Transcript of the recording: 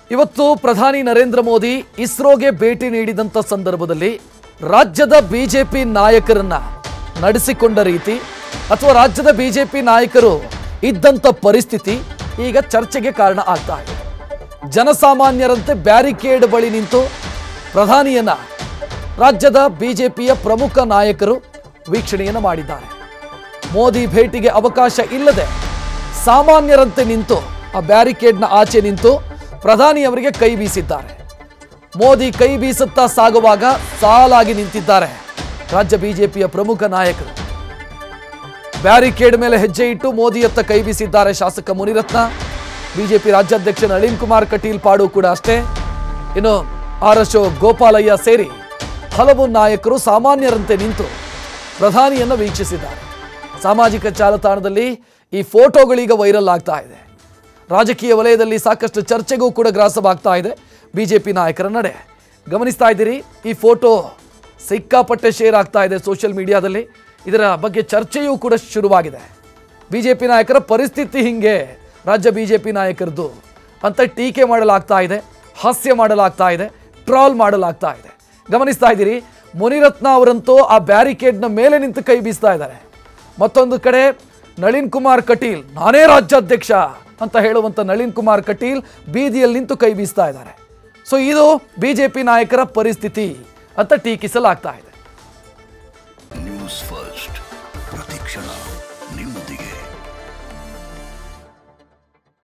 ಇವತ್ತು ಪ್ರಧಾನಿ ನರೇಂದ್ರ ಮೋದಿ ಇಸ್ರೋಗೆ ಭೇಟಿ ನೀಡಿದಂಥ ಸಂದರ್ಭದಲ್ಲಿ ರಾಜ್ಯದ ಬಿಜೆಪಿ ನಾಯಕರನ್ನ ನಡೆಸಿಕೊಂಡ ರೀತಿ ಅಥವಾ ರಾಜ್ಯದ ಬಿಜೆಪಿ ನಾಯಕರು ಇದ್ದಂಥ ಪರಿಸ್ಥಿತಿ ಈಗ ಚರ್ಚೆಗೆ ಕಾರಣ ಆಗ್ತಾ ಇದೆ ಜನಸಾಮಾನ್ಯರಂತೆ ಬ್ಯಾರಿಕೇಡ್ ಬಳಿ ನಿಂತು ಪ್ರಧಾನಿಯನ್ನ ರಾಜ್ಯದ ಬಿಜೆಪಿಯ ಪ್ರಮುಖ ನಾಯಕರು ವೀಕ್ಷಣೆಯನ್ನು ಮಾಡಿದ್ದಾರೆ ಮೋದಿ ಭೇಟಿಗೆ ಅವಕಾಶ ಇಲ್ಲದೆ ಸಾಮಾನ್ಯರಂತೆ ನಿಂತು ಆ ಬ್ಯಾರಿಕೇಡ್ನ ಆಚೆ ನಿಂತು ಪ್ರಧಾನಿಯವರಿಗೆ ಕೈ ಬೀಸಿದ್ದಾರೆ ಮೋದಿ ಕೈ ಬೀಸುತ್ತಾ ಸಾಗುವಾಗ ಸಾಲಾಗಿ ನಿಂತಿದ್ದಾರೆ ರಾಜ್ಯ ಬಿಜೆಪಿಯ ಪ್ರಮುಖ ನಾಯಕರು ಬ್ಯಾರಿಕೇಡ್ ಮೇಲೆ ಹೆಜ್ಜೆ ಇಟ್ಟು ಮೋದಿಯತ್ತ ಕೈ ಬೀಸಿದ್ದಾರೆ ಶಾಸಕ ಮುನಿರತ್ನ ಬಿಜೆಪಿ ರಾಜ್ಯಾಧ್ಯಕ್ಷ ನಳಿನ್ ಕುಮಾರ್ ಕಟೀಲ್ ಪಾಡು ಕೂಡ ಅಷ್ಟೇ ಇನ್ನು ಆರ್ ಅಶೋಕ್ ಗೋಪಾಲಯ್ಯ ಸೇರಿ ಹಲವು ನಾಯಕರು ಸಾಮಾನ್ಯರಂತೆ ನಿಂತು ಪ್ರಧಾನಿಯನ್ನ ವೀಕ್ಷಿಸಿದ್ದಾರೆ ಸಾಮಾಜಿಕ ಜಾಲತಾಣದಲ್ಲಿ ಈ ಫೋಟೋಗಳೀಗ ವೈರಲ್ ಆಗ್ತಾ ಇದೆ ರಾಜಕೀಯ ವಲಯದಲ್ಲಿ ಸಾಕಷ್ಟು ಚರ್ಚೆಗೂ ಕೂಡ ಗ್ರಾಸವಾಗ್ತಾ ಇದೆ ಬಿಜೆಪಿ ನಾಯಕರ ನಡೆ ಗಮನಿಸ್ತಾ ಇದ್ದೀರಿ ಈ ಫೋಟೋ ಸಿಕ್ಕಾಪಟ್ಟೆ ಶೇರ್ ಆಗ್ತಾ ಇದೆ ಸೋಷಿಯಲ್ ಮೀಡಿಯಾದಲ್ಲಿ ಇದರ ಬಗ್ಗೆ ಚರ್ಚೆಯೂ ಕೂಡ ಶುರುವಾಗಿದೆ ಬಿಜೆಪಿ ನಾಯಕರ ಪರಿಸ್ಥಿತಿ ಹಿಂಗೆ ರಾಜ್ಯ ಬಿಜೆಪಿ ನಾಯಕರದ್ದು ಅಂತ ಟೀಕೆ ಮಾಡಲಾಗ್ತಾ ಇದೆ ಹಾಸ್ಯ ಮಾಡಲಾಗ್ತಾ ಇದೆ ಟ್ರಾಲ್ ಮಾಡಲಾಗ್ತಾ ಇದೆ ಗಮನಿಸ್ತಾ ಇದ್ದೀರಿ ಮುನಿರತ್ನ ಅವರಂತೂ ಆ ಬ್ಯಾರಿಕೇಡ್ನ ಮೇಲೆ ನಿಂತು ಕೈ ಬೀಸ್ತಾ ಇದ್ದಾರೆ ಮತ್ತೊಂದು ಕಡೆ ನಳಿನ್ ಕುಮಾರ್ ಕಟೀಲ್ ನಾನೇ ರಾಜ್ಯಾಧ್ಯಕ್ಷ ಅಂತ ಹೇಳುವಂಥ ನಳಿನ್ ಕುಮಾರ್ ಕಟೀಲ್ ಬೀದಿಯಲ್ಲಿ ನಿಂತು ಕೈ ಬೀಸ್ತಾ ಇದ್ದಾರೆ ಸೊ ಇದು ಬಿಜೆಪಿ ನಾಯಕರ ಪರಿಸ್ಥಿತಿ ಅಂತ ಟೀಕಿಸಲಾಗ್ತಾ ಇದೆ